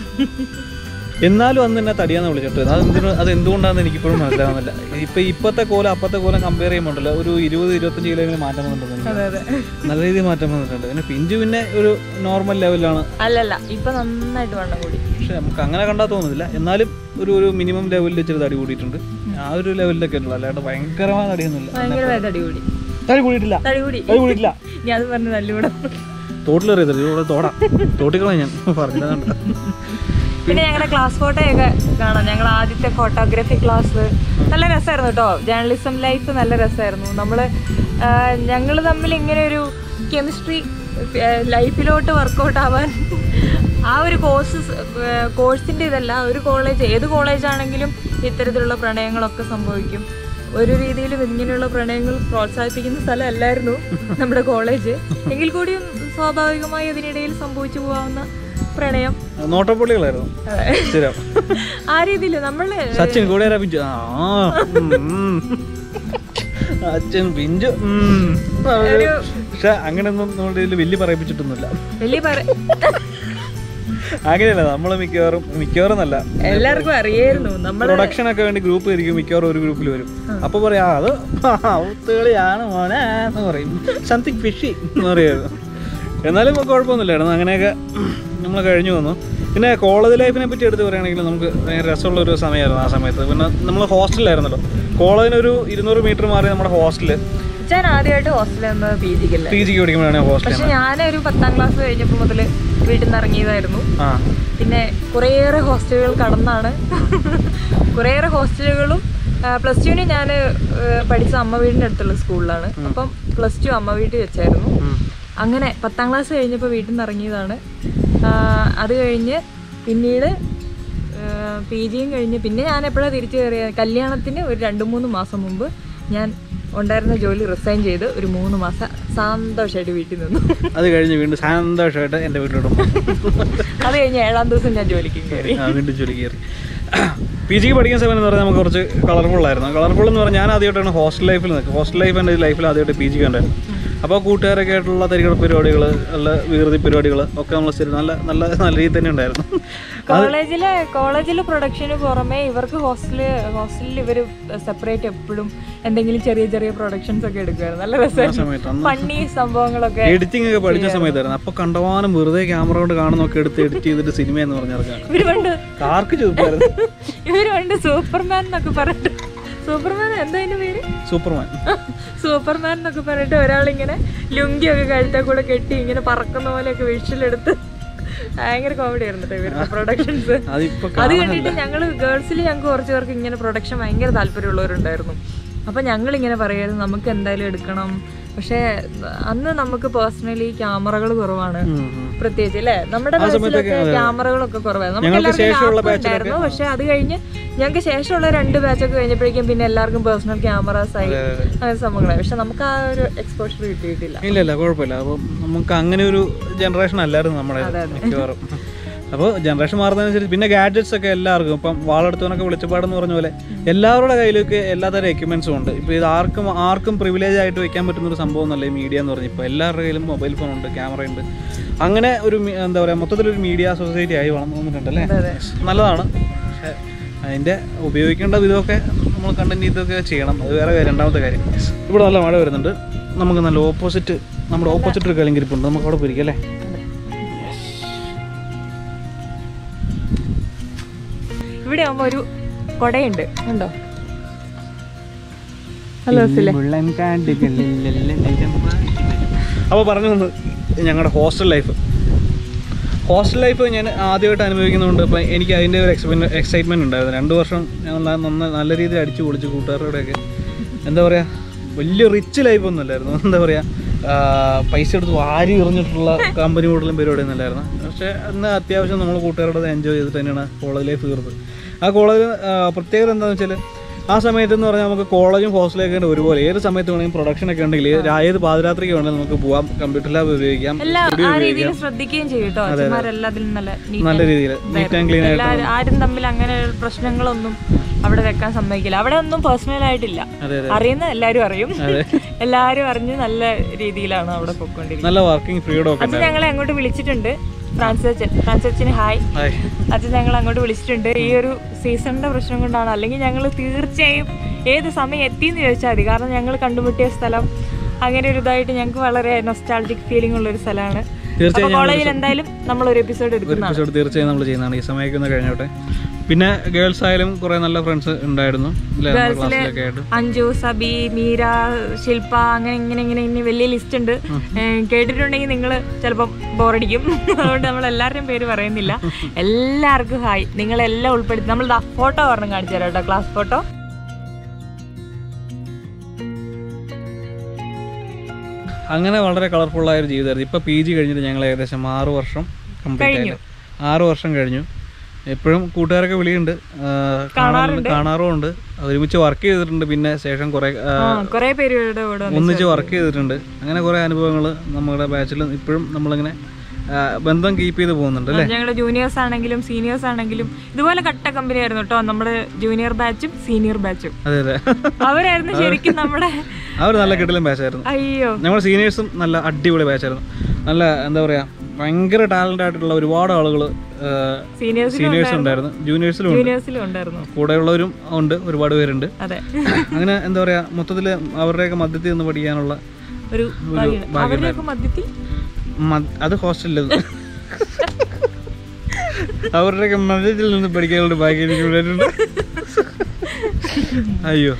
എന്നാലും അന്ന് എന്നെ തടിയാന്ന് വിളിച്ചിട്ട് അത് എന്തിനു അത് എന്തുകൊണ്ടാണെന്ന് എനിക്കിപ്പോഴും മനസ്സിലാവുന്നില്ല ഇപ്പൊ ഇപ്പത്തെ കോലം അപ്പത്തെ കോലം കമ്പയർ ചെയ്യുമ്പോണ്ടല്ലോ ഒരു ഇരുപത് ഇരുപത്തഞ്ച് കിലോയിൽ മാറ്റം വന്നിട്ടുണ്ട് എനിക്ക്. അതെ അതെ നല്ല രീതിയിൽ മാറ്റം വന്നിട്ടുണ്ട് പിന്നെ പിഞ്ചു പിന്നെ ഒരു നോർമൽ ലെവലിലാണ് അല്ലല്ല ഇപ്പൊ നന്നായിട്ട് വണ്ണം കൂടി പക്ഷെ നമുക്ക് അങ്ങനെ കണ്ടാൽ തോന്നുന്നില്ല എന്നാലും ഒരു ഒരു മിനിമം ലെവലിൽ ഇച്ചിരി തടി കൂടിയിട്ടുണ്ട് ആ ഒരു ലെവലിലൊക്കെ ഉള്ളൂ അല്ലാണ്ട് ഭയങ്കരമായ തടിയൊന്നുമില്ല ഭയങ്കരമായ തടി കൂടി തടി കൂടിയിട്ടില്ല തടി കൂടി തടി കൂടിയിട്ടില്ല ഞാൻ അത് പറഞ്ഞു നല്ലൂടെ തോട്ടിലെറിയത് ഇവിടെ തോടാ തോട്ടിക്കളാ ഞാൻ പറഞ്ഞതാണ് പിന്നെ ഞങ്ങളുടെ ക്ലാസ് ഫോട്ടോ ഒക്കെ കാണാം ഞങ്ങൾ ആദ്യത്തെ ഫോട്ടോഗ്രാഫി ക്ലാസ് നല്ല രസമായിരുന്നു കേട്ടോ ജേർണലിസം ലൈഫ് നല്ല രസമായിരുന്നു നമ്മൾ ഞങ്ങൾ തമ്മിൽ ഇങ്ങനെ ഒരു കെമിസ്ട്രി ലൈഫിലോട്ട് വർക്കൗട്ട് ആവാൻ ആ ഒരു കോഴ്സ് കോഴ്സിൻ്റെ ഇതല്ല ഒരു കോളേജ് ഏത് കോളേജ് ആണെങ്കിലും ഇത്തരത്തിലുള്ള പ്രണയങ്ങളൊക്കെ സംഭവിക്കും ഒരു രീതിയിലും ഇങ്ങനെയുള്ള പ്രണയങ്ങൾ പ്രോത്സാഹിപ്പിക്കുന്ന സ്ഥലമല്ലായിരുന്നു നമ്മുടെ കോളേജ് എങ്കിൽ കൂടിയും സ്വാഭാവികമായി അതിനിടയിൽ സംഭവിച്ചു പോകാവുന്ന പ്രണയം നോട്ടപ്പൊളികളായിരുന്നു അതെ. സ്ഥിരം ആ രീതിയിൽ നമ്മള് സച്ചിൻ കൂടെ പിഞ്ചു ആ ഉം, ഉം. അച്ഛൻ പിഞ്ചു ഉം. ഒരു- പക്ഷെ അങ്ങനെയൊന്നും നമ്മുടെ ഇതിൽ വലിയ പറയിപ്പിച്ചിട്ടൊന്നുമില്ല വലിയ പറ അങ്ങനെയല്ല നമ്മൾ മിക്കവാറും മിക്കവാറും എന്നല്ല എല്ലാവർക്കും അറിയായിരുന്നു നമ്മൾ പ്രൊഡക്ഷൻ ഒക്കെ വേണ്ടി ഗ്രൂപ്പ് ഇരിക്കും മിക്കവാറും ഒരു ഗ്രൂപ്പിൽ വരും അപ്പൊ പറയാ "ആ, അത് ഔത്തുകളിയാണ് മോനെ എന്ന് പറയും സംതിങ് ഫിഷി എന്ന് പറയുമായിരുന്നു എന്നാലും ഇപ്പൊ കുഴപ്പമൊന്നുമില്ലായിരുന്നു അങ്ങനെയൊക്കെ നമ്മൾ കഴിഞ്ഞു വന്നു പിന്നെ കോളേജ് ലൈഫിനെ പറ്റി എടുത്ത് പറയുകയാണെങ്കിൽ നമുക്ക് ഭയങ്കര രസമുള്ള ഒരു സമയമായിരുന്നു ആ സമയത്ത് പിന്നെ നമ്മൾ ഹോസ്റ്റലിലായിരുന്നല്ലോ കോളേജിനൊരു ഇരുന്നൂറ് മീറ്റർ മാറി നമ്മുടെ ഹോസ്റ്റല് ഞാൻ ആദ്യമായിട്ട് ഹോസ്റ്റലിൽ നിന്ന് പി ജിക്കില്ല പി ജിക്ക് പഠിക്കുമ്പോഴാണ് ഹോസ്റ്റൽ പക്ഷെ ഞാനൊരു പത്താം ക്ലാസ് കഴിഞ്ഞപ്പോൾ മുതൽ വീട്ടിൽ നിന്ന് ഇറങ്ങിയതായിരുന്നു ആ പിന്നെ കുറേയേറെ ഹോസ്റ്റലുകൾ കടന്നാണ് കുറേയേറെ ഹോസ്റ്റലുകളും പ്ലസ് ടുവിന് ഞാൻ പഠിച്ച അമ്മ വീടിൻ്റെ അടുത്തുള്ള സ്കൂളിലാണ് അപ്പം പ്ലസ് ടു അമ്മ വീട്ടിൽ വെച്ചായിരുന്നു ഉം. അങ്ങനെ പത്താം ക്ലാസ് കഴിഞ്ഞപ്പോൾ വീട്ടിൽ നിന്ന് ഇറങ്ങിയതാണ് ആ, അത് കഴിഞ്ഞ് പിന്നീട് പി ജിയും കഴിഞ്ഞ് പിന്നെ ഞാൻ എപ്പോഴാണ് തിരിച്ചു കയറിയത് കല്യാണത്തിന് ഒരു രണ്ട് മൂന്ന് മാസം മുമ്പ് ഞാൻ ഉണ്ടായിരുന്ന ജോലി റിസൈൻ ചെയ്ത് ഒരു മൂന്ന് മാസം സന്തോഷമായിട്ട് വീട്ടിൽ നിന്നു അത് കഴിഞ്ഞ് വീണ്ടും സന്തോഷമായിട്ട് എൻ്റെ വീട്ടിലോട്ട് പോകും അത് കഴിഞ്ഞ് ഏഴാം ദിവസം ഞാൻ ജോലിക്ക് കയറി ആ, വീണ്ടും ജോലി കയറി പി ജിക്ക് പഠിക്കുന്ന സമയം എന്ന് പറഞ്ഞാൽ നമുക്ക് കുറച്ച് കളർഫുൾ ആയിരുന്നു കളർഫുൾ എന്ന് പറഞ്ഞാൽ ഞാൻ ആദ്യമായിട്ടാണ് ഹോസ്റ്റൽ ലൈഫിൽ നിൽക്കുക ഹോസ്റ്റൽ ലൈഫ് എൻ്റെ ലൈഫിൽ ആദ്യമായിട്ട് പി ജി കണ്ടായിരുന്നു അപ്പോൾ കൂട്ടുകാരൊക്കെ ആയിട്ടുള്ള തരികട പരിപാടികൾ നല്ല വികൃതി പരിപാടികൾ ഒക്കെ നമ്മൾ സ്ഥിരം നല്ല നല്ല നല്ല രീതിയിൽ തന്നെ ഉണ്ടായിരുന്നു കോളേജിലെ കോളേജിലെ പ്രൊഡക്ഷന് പുറമെ ഇവർക്ക് ഹോസ്റ്റലിൽ ഹോസ്റ്റലിൽ ഇവർ സെപ്പറേറ്റ് എപ്പോഴും എന്തെങ്കിലും ചെറിയ ചെറിയ പ്രൊഡക്ഷൻസ് ഒക്കെ എടുക്കുമായിരുന്നു നല്ല ആ രസമായിരുന്നു സമയത്ത് അന്ന് ഫണ്ണി സംഭവങ്ങളൊക്കെ എഡിറ്റിംഗ് ഒക്കെ പഠിച്ച സമയത്തായിരുന്നു അപ്പോൾ കണ്ടവാനം വെറുതെ ക്യാമറ കൊണ്ട് കാണുന്നൊക്കെ എടുത്ത് എഡിറ്റ് ചെയ്തിട്ട് സിനിമ എന്ന് പറഞ്ഞിറക്കാണ് ഇവര് പണ്ട് ആർക്ക് ചോദിക്കായിരുന്നു ഇവര് പണ്ട് സൂപ്പർമാൻ എന്നൊക്കെ പറഞ്ഞിട്ട് സൂപ്പർമാൻ എന്താ അതിന്റെ പേര് സൂപ്പർമാൻ സൂപ്പർമാൻ എന്നൊക്കെ പറഞ്ഞിട്ട് ഒരാളിങ്ങനെ ലുങ്കിയൊക്കെ കഴുത്തെ കൂടെ കെട്ടി ഇങ്ങനെ പറക്കുന്ന പോലെയൊക്കെ വിഷ്വലെടുത്ത് ഭയങ്കര കോമഡി ആയിരുന്നു കേട്ടോ ഇവരുടെ പ്രൊഡക്ഷൻസ് അതിപ്പോൾ അത് കണ്ടിട്ട് ഞങ്ങൾ ഗേൾസിൽ ഞങ്ങൾക്ക് കുറച്ച് പേർക്ക് ഇങ്ങനെ പ്രൊഡക്ഷൻ ഭയങ്കര താല്പര്യമുള്ളവരുണ്ടായിരുന്നു അപ്പം ഞങ്ങൾ ഇങ്ങനെ പറയായിരുന്നു നമുക്ക് എന്തായാലും എടുക്കണം പക്ഷേ അന്ന് നമുക്ക് പേഴ്സണലി ക്യാമറകൾ കുറവാണ് പ്രത്യേകിച്ച് അല്ലേ നമ്മുടെ ബസ്സിലൊക്കെ ക്യാമറകളൊക്കെ കുറവായിരുന്നു നമുക്ക് ഞങ്ങൾക്ക് എല്ലാവർക്കും ശേഷമുള്ള ലാപ്പ് ഉണ്ടായിരുന്നു പക്ഷെ അത് കഴിഞ്ഞ് ഞങ്ങൾക്ക് ശേഷമുള്ള രണ്ട് ബാച്ചൊക്കെ കഴിഞ്ഞപ്പോഴേക്കും പിന്നെ എല്ലാവർക്കും പേഴ്സണൽ ക്യാമറാസ് ആയി അങ്ങനെ സംഭവങ്ങളായി പക്ഷെ നമുക്ക് ആ ഒരു എക്സ്പോഷർ കിട്ടിയിട്ടില്ല ഇല്ല ഇല്ല കുഴപ്പമില്ല അപ്പം നമുക്ക് അങ്ങനെ ഒരു ജനറേഷൻ അല്ലായിരുന്നു നമ്മുടെ അതെ, അതെ. മിക്കവാറും അപ്പോൾ ജനറേഷൻ മാറുന്നതനുസരിച്ച് പിന്നെ ഗാഡ്ജറ്റ്സ് ഒക്കെ എല്ലാവർക്കും ഇപ്പം വാളെടുത്തവനൊക്കെ വിളിച്ചപ്പാടെന്ന് പറഞ്ഞ പോലെ എല്ലാവരുടെ കയ്യിലൊക്കെ എല്ലാതരം എക്യുപ്മെൻസും ഉണ്ട് ഇപ്പോൾ ഇത് ആർക്കും ആർക്കും പ്രിവിലേജ് ആയിട്ട് വെക്കാൻ പറ്റുന്ന ഒരു സംഭവം എന്നല്ല ഈ മീഡിയ എന്ന് പറഞ്ഞാൽ ഇപ്പോൾ എല്ലാവരുടെ കയ്യിലും മൊബൈൽ ഫോൺ ഉണ്ട് ക്യാമറ ഉണ്ട് അങ്ങനെ ഒരു മി- എന്താ പറയുക മൊത്തത്തിലൊരു മീഡിയ സൊസൈറ്റി ആയി വളർന്നു വന്നിട്ടുണ്ട് അല്ലേ അതെ നല്ലതാണ് പക്ഷേ അതിൻ്റെ ഉപയോഗിക്കേണ്ട വിധമൊക്കെ നമ്മൾ കണ്ടന്റ് ഇതൊക്കെ ചെയ്യണം അത് വേറെ കാര്യം രണ്ടാമത്തെ കാര്യം ഇവിടെ നല്ല മഴ വരുന്നുണ്ട് നമുക്ക് നല്ല ഓപ്പോസിറ്റ് നമ്മുടെ ഓപ്പോസിറ്റ് ഒരു കളിങ്കിരിപ്പുണ്ട് നമുക്ക് അവിടെ പോയിരിക്കും അല്ലേ ഇവിടെ ആകുമ്പോ ഒരു കൊടയുണ്ട് ഉണ്ടോ ഹലോ സിലെ അപ്പോൾ പറഞ്ഞു വന്ന് ഞങ്ങളുടെ ഹോസ്റ്റൽ ലൈഫ് ഹോസ്റ്റൽ ലൈഫ് ഞാൻ ആദ്യമായിട്ട് അനുഭവിക്കുന്നതുകൊണ്ട് ഇപ്പം എനിക്ക് അതിൻ്റെ ഒരു എക്സ്പെൻ എക്സൈറ്റ്മെൻറ്റ് ഉണ്ടായിരുന്നു രണ്ട് വർഷം ഞങ്ങൾ ന- നന്ന നല്ല രീതിയിൽ അടിച്ചു പൊളിച്ച് കൂട്ടുകാരുടെയൊക്കെ എന്താ പറയുക വലിയ റിച്ച് ലൈഫ് ഒന്നും അല്ലായിരുന്നു എന്താ പറയുക പൈസ എടുത്ത് വാരി എറിഞ്ഞിട്ടുള്ള കമ്പനി മോഡലും പരിപാടി ഒന്നുമില്ലായിരുന്നു പക്ഷേ അന്ന് അത്യാവശ്യം നമ്മൾ കൂട്ടുകാരോട് എൻജോയ് ചെയ്തിട്ട് തന്നെയാണ് കോളേജ് ലൈഫ് തീർത്തത് ആ കോളേജ് പ്രത്യേകത എന്താണെന്ന് വെച്ചാൽ ആ സമയത്ത് എന്ന് പറഞ്ഞാൽ നമുക്ക് കോളേജും ഹോസ്റ്റലൊക്കെ ഉണ്ട് ഒരുപോലെ ഏത് സമയത്ത് വേണമെങ്കിൽ പ്രൊഡക്ഷൻ ഒക്കെ ഉണ്ടെങ്കിൽ ഏത് ഏത് പാതിരാത്രിക്ക് വേണമെങ്കിൽ നമുക്ക് പോവാം കമ്പ്യൂട്ടർ ലാബ് ഉപയോഗിക്കാം എല്ലാ സ്റ്റുഡിയോ ആ ഉപയോഗിക്കാം രീതിയിൽ ശ്രദ്ധിക്കുകയും ചെയ്യും കേട്ടോ അച്ഛന്മാരെല്ലാം അതിൽ നല്ല neat നല്ല and രീതിയിൽ നീറ്റ് ആൻഡ് ക്ലീൻ ആയിട്ട് എല്ലാവരും ആരും തമ്മിൽ അങ്ങനെ പ്രശ്നങ്ങളൊന്നും അവിടെ വെക്കാൻ സമ്മതിക്കില്ല അവിടെ ഒന്നും പേഴ്സണൽ ആയിട്ടില്ല അതെ അതെ അറിയുന്ന എല്ലാരും അറിയും എല്ലാരും അറിഞ്ഞ് നല്ല രീതിയിലാണ് അവിടെ പൊയ്ക്കൊണ്ടിരിക്കുന്നത് നല്ല വർക്കിംഗ് ഫ്രീഡം ഒക്കെ അച്ഛൻ ഞങ്ങളെ അങ്ങോട്ട് വിളിച്ചിട്ടുണ്ട് ഫ്രാൻസ് അച്ഛൻ ഫ്രാൻസ് അച്ഛന് ഹായ് ഹായ് അച്ഛൻ ഞങ്ങൾ അങ്ങോട്ട് വിളിച്ചിട്ടുണ്ട് ഈ ഒരു സീസണിന്റെ പ്രശ്നം കൊണ്ടാണ് അല്ലെങ്കിൽ ഞങ്ങൾ തീർച്ചയായും ഏത് സമയം എത്തിയെന്ന് ചോദിച്ചാൽ മതി കാരണം ഞങ്ങൾ കണ്ടുമുട്ടിയ സ്ഥലം അങ്ങനെ ഒരു ഇതായിട്ട് ഞങ്ങൾക്ക് വളരെ നൊസ്റ്റാൾജിക് ഫീലിംഗ് ഉള്ള ഒരു സ്ഥലമാണ് തീർച്ചയായും കോളേജിൽ എന്തായാലും നമ്മൾ ഒരു എപ്പിസോഡ് ഒരു എടുക്കുന്നതാണ് എപ്പിസോഡ് തീർച്ചയായും നമ്മൾ ചെയ്യുന്നതാണ് ഈ സമയമൊക്കെ ഒന്ന് കഴിഞ്ഞോട്ടെ പിന്നെ ഗേൾസ് ആയാലും കുറേ നല്ല ഫ്രണ്ട്സ് ഉണ്ടായിരുന്നു ഇല്ലേ നമ്മുടെ ക്ലാസ്സിലൊക്കെ ആയിട്ട് അഞ്ജു സബി മീര ശില്പ അങ്ങനെ ഇങ്ങനെ ഇങ്ങനെ ഇങ്ങനെ വലിയ ലിസ്റ്റ് ഉണ്ട് ഏഹ് കേട്ടിട്ടുണ്ടെങ്കിൽ നിങ്ങൾ ചിലപ്പം ബോറടിക്കും അതുകൊണ്ട് നമ്മൾ എല്ലാവരുടെയും പേര് പറയുന്നില്ല എല്ലാവർക്കും ഹായ് നിങ്ങളെല്ലാം ഉൾപ്പെടുത്തി നമ്മൾ ഫോട്ടോ ഒരെണ്ണം കാണിച്ചു തരാം കേട്ടോ ക്ലാസ് ഫോട്ടോ അങ്ങനെ വളരെ കളർഫുള്ളായ ഒരു ജീവിതമായിരുന്നു ഇപ്പോൾ പി ജി കഴിഞ്ഞിട്ട് ഞങ്ങൾ ഏകദേശം ആറ് വർഷം കംപ്ലീറ്റ് ആയിട്ട് ആറ് വർഷം കഴിഞ്ഞു എപ്പോഴും കൂട്ടുകാരൊക്കെ വിളിയുണ്ട് ആ, കാണാറുണ്ട് കാണാറുമുണ്ട് ഒരുമിച്ച് വർക്ക് ചെയ്തിട്ടുണ്ട് പിന്നെ ശേഷം കുറേ ആ, ആ കുറെ പേര് ഇവിടെ ഇവിടെ വന്നു. ഒന്നിച്ച് വർക്ക് ചെയ്തിട്ടുണ്ട് അങ്ങനെ കുറേ അനുഭവങ്ങൾ നമ്മുടെ ബാച്ചിൽ ഇപ്പോഴും നമ്മളിങ്ങനെ ആ, ബന്ധം കീപ്പ് ചെയ്ത് പോകുന്നുണ്ട് അല്ലേ ഞങ്ങളുടെ ജൂനിയേഴ്സ് ആണെങ്കിലും സീനിയേഴ്സ് ആണെങ്കിലും ഇതുപോലെ കട്ട കമ്പനി ആയിരുന്നു കേട്ടോ നമ്മുടെ ജൂനിയർ ബാച്ചും സീനിയർ ബാച്ചും അതെ അതെ അവരായിരുന്നു ശരിക്കും നമ്മുടെ അവർ നല്ല കിടലും ബാച്ചായിരുന്നു അയ്യോ നമ്മുടെ സീനിയേഴ്സും നല്ല അടിപൊളി ബാച്ചായിരുന്നു നല്ല എന്താ പറയുക ഭയങ്കര ടാലൻ്റ് ആയിട്ടുള്ള ഒരുപാട് ആളുകൾ സീനിയേഴ്സിലും സീനിയേഴ്സ് ഉണ്ടായിരുന്നു ജൂനിയേഴ്സിലും ഉണ്ട് ജൂനിയേഴ്സിലും ഉണ്ടായിരുന്നു കൂടെയുള്ളവരും ഉണ്ട് ഒരുപാട് പേരുണ്ട് അതെ അങ്ങനെ എന്താ പറയുക മൊത്തത്തിൽ അവരുടെയൊക്കെ മധ്യത്തിൽ നിന്ന് പഠിക്കാനുള്ള ഒരു ഭാഗ്യം. അവരുടെയൊക്കെ മധ്യത്തിൽ മ- അത് ഹോസ്റ്റലിൽ അവരുടെയൊക്കെ മധ്യത്തിൽ നിന്ന് പഠിക്കാനുള്ള ഭാഗ്യം എനിക്ക് ഉണ്ടായിട്ടുണ്ട് അയ്യോ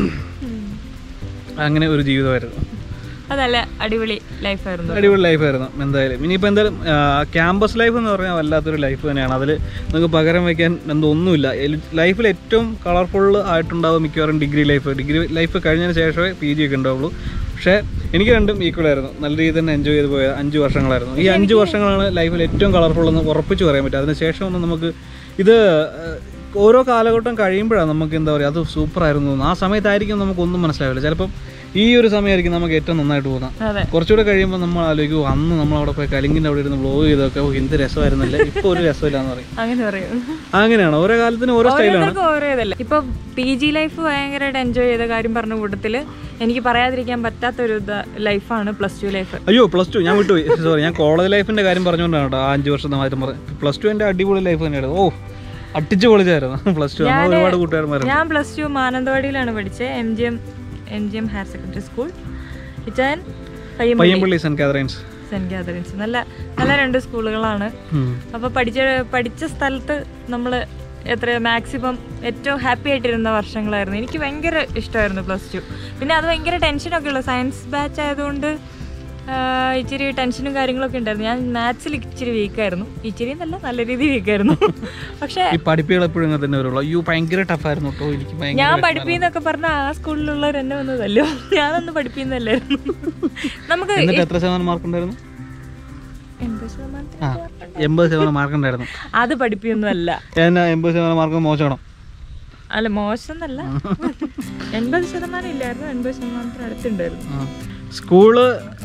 അങ്ങനെ ഒരു ജീവിതമായിരുന്നു അതല്ല അടിപൊളി ലൈഫായിരുന്നു അടിപൊളി ലൈഫായിരുന്നു എന്തായാലും ഇനിയിപ്പോൾ എന്തായാലും ക്യാമ്പസ് ലൈഫ് എന്ന് പറഞ്ഞാൽ വല്ലാത്തൊരു ലൈഫ് തന്നെയാണ് അതിൽ നിങ്ങൾക്ക് പകരം വയ്ക്കാൻ എന്തോ ഒന്നുമില്ല ലൈഫിൽ ഏറ്റവും കളർഫുൾ ആയിട്ടുണ്ടാവും മിക്കവാറും ഡിഗ്രി ലൈഫ് ഡിഗ്രി ലൈഫ് കഴിഞ്ഞതിന് ശേഷമേ പി ജി ഒക്കെ ഉണ്ടാവുള്ളൂ പക്ഷേ എനിക്ക് രണ്ടും ഈക്വൽ ആയിരുന്നു നല്ല രീതിയിൽ തന്നെ എൻജോയ് ചെയ്ത് പോയ അഞ്ച് വർഷങ്ങളായിരുന്നു ഈ അഞ്ച് വർഷങ്ങളാണ് ലൈഫിൽ ഏറ്റവും കളർഫുൾ എന്ന് ഉറപ്പിച്ച് പറയാൻ പറ്റും അതിന് ശേഷമൊന്നും നമുക്ക് ഇത് ഏഹ്, ഓരോ കാലഘട്ടം കഴിയുമ്പോഴാണ് നമുക്ക് എന്താ പറയുക അത് സൂപ്പറായിരുന്നു എന്ന്. ആ സമയത്തായിരിക്കും നമുക്കൊന്നും മനസ്സിലാവില്ല ചിലപ്പം ഈ ഒരു സമയമായിരിക്കും നമുക്ക് ഏറ്റവും നന്നായിട്ട് പോകുന്നത് അതെ കുറച്ചുകൂടെ കഴിയുമ്പോൾ നമ്മൾ ആലോചിക്കും "ഓ, അന്ന് നമ്മൾ അവിടെ പോയി കലിങ്ങിൻ്റെ അവിടെ ഇരുന്ന് വ്ലോഗ് ചെയ്തൊക്കെ ഓ എന്ത് രസമായിരുന്നില്ല ഇപ്പോൾ ഒരു രസമില്ല എന്ന് പറയും അങ്ങനെ പറയും അങ്ങനെയാണ് ഓരോ കാലത്തിന് ഓരോ സ്റ്റൈലാണ് ഓരോരുത്തർക്കും ഓരോ ഇതല്ലേ ഇപ്പൊ പി ജി ലൈഫ് ഭയങ്കരമായിട്ട് എൻജോയ് ചെയ്ത കാര്യം പറഞ്ഞ കൂട്ടത്തില് എനിക്ക് പറയാതിരിക്കാൻ പറ്റാത്തൊരു ലൈഫാണ് പ്ലസ് ടു ലൈഫ് അയ്യോ പ്ലസ് ടു ഞാൻ വിട്ടുപോയി സോറി ഞാൻ കോളേജ് ലൈഫിന്റെ കാര്യം പറഞ്ഞുകൊണ്ടാണ് കേട്ടോ ആ അഞ്ച് വർഷത്തെ മാറ്റം പറഞ്ഞത് പ്ലസ് ടു എൻ്റെ അടിപൊളി ലൈഫ് തന്നെയായിരുന്നു ഓ അടിച്ചു പൊളിച്ചായിരുന്നു പ്ലസ് ടു നമ്മൾ ഒരുപാട് കൂട്ടുകാരന്മാരുണ്ട് ഞാൻ പ്ലസ് ടു മാനന്തവാടിയിലാണ് പഠിച്ചത് M G M M G M higher secondary school ഇറ്റാൻ Payyampally Payyampally saint Catherine's saint Catherine's നല്ല നല്ല രണ്ട് സ്കൂളുകളാണ് അപ്പോൾ പഠിച്ച പഠിച്ച സ്ഥലത്ത് നമ്മൾ എത്ര മാക്സിമം ഏറ്റവും ഹാപ്പി ആയിട്ടിരുന്ന വർഷങ്ങളായിരുന്നു എനിക്ക് ഭയങ്കര ഇഷ്ടമായിരുന്നു പ്ലസ് ടു പിന്നെ അത് ഭയങ്കര ടെൻഷനൊക്കെ ഉള്ള സയൻസ് ബാച്ച് ആയതുകൊണ്ട് ആ, ഇച്ചിരി ടെൻഷനും കാര്യങ്ങളൊക്കെ ഉണ്ടായിരുന്നു ഞാൻ മാത്സിൽ ഇച്ചിരി വീക്കായിരുന്നു ഇച്ചിരി എന്നല്ല നല്ല രീതിയിൽ വീക്കായിരുന്നു പക്ഷേ ഈ പഠിപ്പുകൾ എപ്പോഴും ഇങ്ങനെ തന്നെ വരുള്ളൂ അയ്യോ ഭയങ്കര ടഫായിരുന്നു കേട്ടോ എനിക്ക് ഭയങ്കര ഞാൻ പഠിപ്പിന്നൊക്കെ പറഞ്ഞ ആ സ്കൂളിലുള്ളവർ എന്നെ വന്നതല്ലോ ഞാനൊന്നും പഠിപ്പിക്കുന്നല്ലായിരുന്നു നമുക്ക് എന്നിട്ട് എത്ര ശതമാനം മാർക്ക് ഉണ്ടായിരുന്നു എൺപത് ശതമാനത്തിന് ആ എൺപത് ശതമാനം മാർക്ക് ഉണ്ടായിരുന്നു അത് പഠിപ്പിയൊന്നും അല്ല എന്നാ എൺപത് ശതമാനം മാർക്ക് മോശമാണോ അല്ല മോശം എന്നല്ല എൺപത് ശതമാനം ഇല്ലായിരുന്നു എൺപത് ശതമാനത്തിന് അടുത്തുണ്ടായിരുന്നു ആ. സ്കൂള്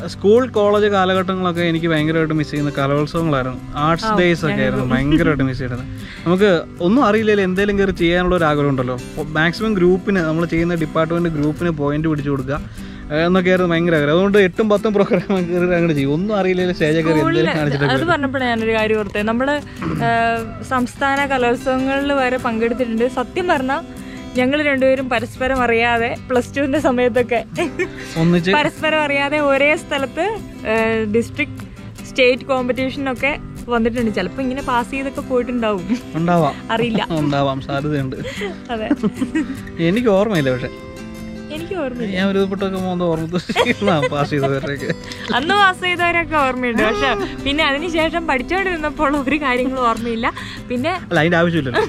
സ്കൂൾ കോളേജ് കാലഘട്ടങ്ങളൊക്കെ എനിക്ക് ഭയങ്കരമായിട്ട് മിസ് ചെയ്യുന്ന കലോത്സവങ്ങളായിരുന്നു ആർട്സ് ഡേയ്സ് ഒക്കെ ആയിരുന്നു ഭയങ്കരമായിട്ട് മിസ് ചെയ്യുന്നത് നമുക്ക് ഒന്നും അറിയില്ലല്ലോ എന്തെങ്കിലും കയറി ചെയ്യാനുള്ള ഒരു ആഗ്രഹം ഉണ്ടല്ലോ മാക്സിമം ഗ്രൂപ്പിന് നമ്മൾ ചെയ്യുന്ന ഡിപ്പാർട്ട്മെന്റ് ഗ്രൂപ്പിന് പോയിന്റ് പിടിച്ചു കൊടുക്കുക ഏഹ് എന്നൊക്കെയായിരുന്നു ഭയങ്കര ആഗ്രഹം അതുകൊണ്ട് എട്ടും പത്തും പ്രോഗ്രാം കയറി അങ്ങനെ ചെയ്യും ഒന്നും അറിയില്ലല്ലോ സ്റ്റേജ് കയറി എന്തെങ്കിലും കാണിച്ചിട്ട് അത് പറഞ്ഞപ്പോഴാണ് ഞാനൊരു കാര്യം ഓർത്തത് നമ്മുടെ സംസ്ഥാന കലോത്സവങ്ങളിൽ വരെ പങ്കെടുത്തിട്ടുണ്ട് സത്യം പറഞ്ഞാൽ ഞങ്ങൾ രണ്ടുപേരും പരസ്പരം അറിയാതെ പ്ലസ് ടുവിന്റെ സമയത്തൊക്കെ ഒന്നിച്ച് പരസ്പരം അറിയാതെ ഒരേ സ്ഥലത്ത് ഡിസ്ട്രിക്ട് സ്റ്റേറ്റ് കോമ്പറ്റീഷനൊക്കെ വന്നിട്ടുണ്ട് ചിലപ്പോൾ ഇങ്ങനെ പാസ് ചെയ്തൊക്കെ പോയിട്ടുണ്ടാവും ഉണ്ടാവാം അറിയില്ല ഉണ്ടാവാം സാധ്യതയുണ്ട് അതെ എനിക്ക് ഓർമ്മയില്ല പക്ഷെ എനിക്ക് ഓർമ്മയില്ല ഞാൻ ഒരു പൊട്ടൊക്കെ പോകുന്ന ഓർമ്മ പാസ് ചെയ്തവരൊക്കെ അന്ന് പാസ് ചെയ്തവരൊക്കെ ഓർമ്മയുണ്ട് പക്ഷെ പിന്നെ അതിനുശേഷം പഠിച്ചുകൊണ്ടിരുന്നപ്പോൾ ഒരു കാര്യങ്ങളും ഓർമ്മയില്ല പിന്നെ അല്ല അതിന്റെ ആവശ്യമില്ലല്ലോ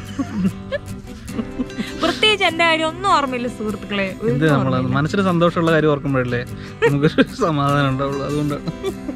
പ്രത്യേകിച്ച് എന്റെ കാര്യം ഒന്നും ഓർമ്മയില്ല സുഹൃത്തുക്കളെ ഒരു എന്ത് നമ്മള് മനസ്സിന് സന്തോഷമുള്ള കാര്യം ഓർക്കുമ്പോഴല്ലേ നമുക്കൊരു സമാധാനം ഉണ്ടാവുള്ളൂ അതുകൊണ്ടാണ്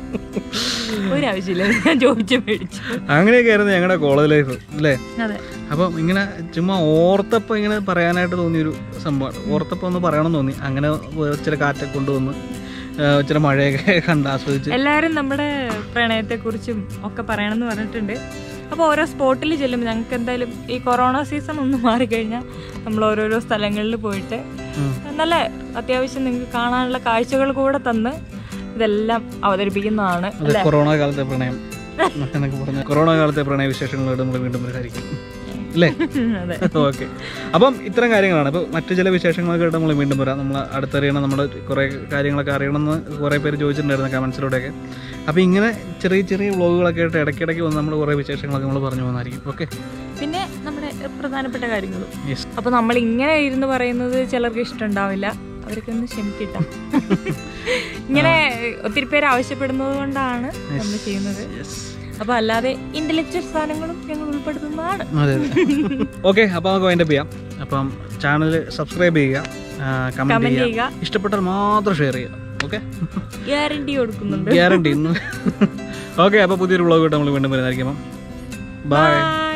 ഒരു ആവശ്യമില്ല ഞാൻ ചോദിച്ചു മേടിച്ചു അങ്ങനെയൊക്കെ ആയിരുന്നു ഞങ്ങളുടെ കോളേജ് ലൈഫ് അല്ലേ അതെ അപ്പം ഇങ്ങനെ ചുമ്മാ ഓർത്തപ്പോൾ ഇങ്ങനെ പറയാനായിട്ട് തോന്നിയൊരു സംഭവമാണ് ഓർത്തപ്പോൾ ഒന്ന് പറയണം തോന്നി അങ്ങനെ ഇച്ചിരി കാറ്റൊക്കെ കൊണ്ടുവന്ന് ആ, ഇച്ചിരി മഴയൊക്കെ കണ്ട് ആസ്വദിച്ച് എല്ലാവരും നമ്മുടെ പ്രണയത്തെക്കുറിച്ചും ഒക്കെ പറയണമെന്ന് പറഞ്ഞിട്ടുണ്ട് അപ്പോൾ ഓരോ സ്പോട്ടിൽ ചെല്ലുമ്പോൾ ഞങ്ങൾക്ക് എന്തായാലും ഈ കൊറോണ സീസൺ ഒന്ന് മാറിക്കഴിഞ്ഞാൽ നമ്മൾ ഓരോരോ സ്ഥലങ്ങളിൽ പോയിട്ട് ഉം. നല്ല അത്യാവശ്യം നിങ്ങൾക്ക് കാണാനുള്ള കാഴ്ചകൾ കൂടെ തന്ന് ഇതെല്ലാം അവതരിപ്പിക്കുന്നതാണ് അത് കൊറോണ കാലത്തെ പ്രണയം എന്നൊക്കെ പറഞ്ഞ കൊറോണ കാലത്തെ പ്രണയ വിശേഷങ്ങളോട് നമ്മൾ വീണ്ടും പരിഹരിക്കും അല്ലേ അതെ ഓക്കെ അപ്പം ഇത്തരം കാര്യങ്ങളാണ് ഇപ്പോൾ മറ്റു ചില വിശേഷങ്ങളൊക്കെ ആയിട്ട് നമ്മൾ വീണ്ടും വരാം നമ്മൾ അടുത്തറിയണം നമ്മൾ കുറേ കാര്യങ്ങളൊക്കെ അറിയണമെന്ന് കുറേ പേര് ചോദിച്ചിട്ടുണ്ടായിരുന്നു കമൻസിലൂടെയൊക്കെ അപ്പോൾ ഇങ്ങനെ ചെറിയ ചെറിയ വ്ളോഗുകളൊക്കെ ആയിട്ട് ഇടയ്ക്കിടയ്ക്ക് വന്ന് നമ്മൾ കുറേ വിശേഷങ്ങളൊക്കെ നമ്മൾ പറഞ്ഞു പോകുന്നതായിരിക്കും ഓക്കെ പിന്നെ നമ്മുടെ പ്രധാനപ്പെട്ട കാര്യങ്ങളും യെസ് അപ്പോൾ നമ്മൾ ഇങ്ങനെ ഇരുന്ന് പറയുന്നത് ചിലർക്ക് ഇഷ്ടമുണ്ടാവില്ല അവരൊക്കെ ഒന്ന് ക്ഷമിക്കട്ടോ ഇങ്ങനെ ഒത്തിരി പേര് ആവശ്യപ്പെടുന്നത് കൊണ്ടാണ് നമ്മൾ ചെയ്യുന്നത് യെസ് അപ്പോൾ അല്ലാതെ ഇന്റലക്ച്വൽ സാധനങ്ങളും ഞങ്ങൾ ഉൾപ്പെടുത്തുന്നതാണ് അതെ അതെ ഓക്കെ അപ്പോൾ നമുക്ക് വൈൻഡപ്പ് ചെയ്യാം അപ്പം ചാനൽ സബ്സ്ക്രൈബ് ചെയ്യുക കമൻറ്റ് കമന്റ് ചെയ്യുക ചെയ്യുക ഇഷ്ടപ്പെട്ടാൽ മാത്രം ഷെയർ ചെയ്യുക ഓക്കെ ഗ്യാരണ്ടി കൊടുക്കുന്നുണ്ട് ഗ്യാരണ്ടി ഓക്കെ അപ്പോൾ പുതിയൊരു വ്ളോഗ് നമ്മൾ വീണ്ടും വരുന്നതായിരിക്കും അപ്പം ബൈ ബൈ